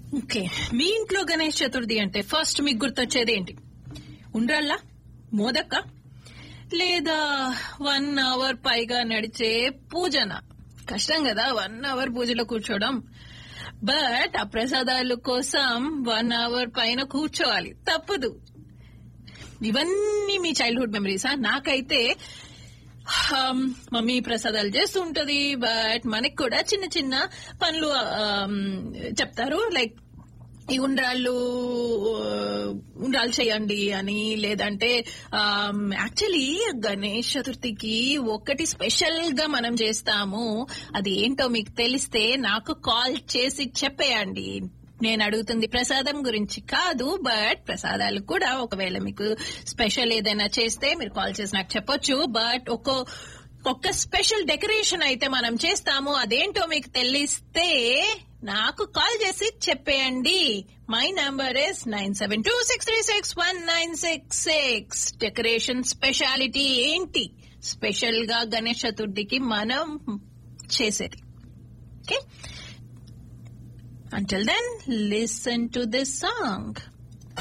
Okay మీ ఇంట్లో గణేష్ చతుర్థి అంటే first మీకు గుర్తొచ్చేది ఏంటి ఉండ్రల్లా మోదక్క లేదా వన్ అవర్ పైగా నడిచే పూజన కష్టం కదా వన్ అవర్ పూజలో కూర్చోవడం బట్ ఆ ప్రసాదాల కోసం వన్ అవర్ పైన కూర్చోవాలి తప్పదు ఇవన్నీ మీ చైల్డ్హుడ్ మెమరీసా నాకైతే హమ్, మమ్మీ ప్రసాదాలు చేస్తూ ఉంటది బట్ మనకి కూడా చిన్న చిన్న పనులు ఆమ్, చెప్తారు లైక్ ఈ ఉండ్రాళ్ళు ఉండ్రాలు చేయండి అని లేదంటే యాక్చువల్లీ గణేష్ చతుర్థికి ఒకటి స్పెషల్ గా మనం చేస్తాము అది ఏంటో మీకు తెలిస్తే నాకు కాల్ చేసి చెప్పేయండి నేను అడుగుతుంది ప్రసాదం గురించి కాదు బట్ ప్రసాదాలు కూడా ఒకవేళ మీకు స్పెషల్ ఏదైనా చేస్తే మీరు కాల్ చేసి నాకు చెప్పొచ్చు బట్ ఒక ఒక్క స్పెషల్ డెకరేషన్ అయితే మనం చేస్తాము అదేంటో మీకు తెలిస్తే నాకు కాల్ చేసి చెప్పేయండి my number is nine seven two six three six one nine six six decoration speciality ఏంటి స్పెషల్ గా గణేష్ చతుర్థికి మనం చేసేది okay Until then, listen to this song.